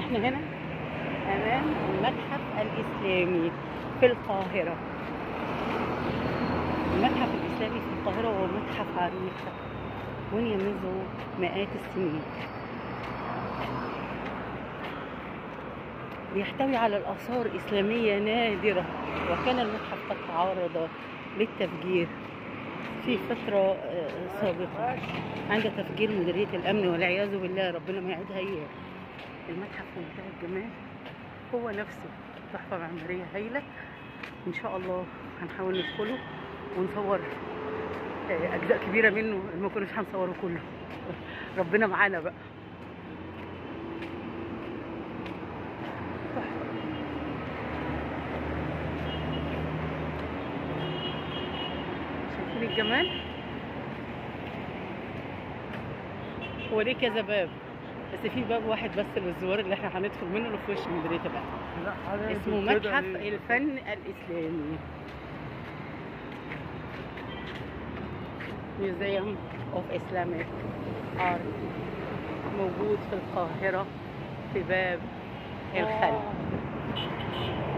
احنا هنا امام المتحف الاسلامي في القاهره المتحف الاسلامي في القاهره هو متحف عريق بني منذ مئات السنين بيحتوي على الآثار إسلامية نادرة وكان المتحف قد تعرض للتفجير في فترة آه، سابقة عند تفجير مديرية الأمن والعياذ بالله ربنا ما يعيدها أيام المتحف في منتهى الجمال هو نفسه تحفة معمارية هايلة إن شاء الله هنحاول ندخله ونصور آه، أجزاء كبيرة منه ما كناش هنصوره كله ربنا معانا بقى شايفين الجمال هو ليه كذا باب بس في باب واحد بس للزوار اللي احنا هندخل منه اللي في وش مديرية الأمن اسمه متحف الفن الإسلامي Museum of Islamic Art موجود في القاهرة في باب الخلف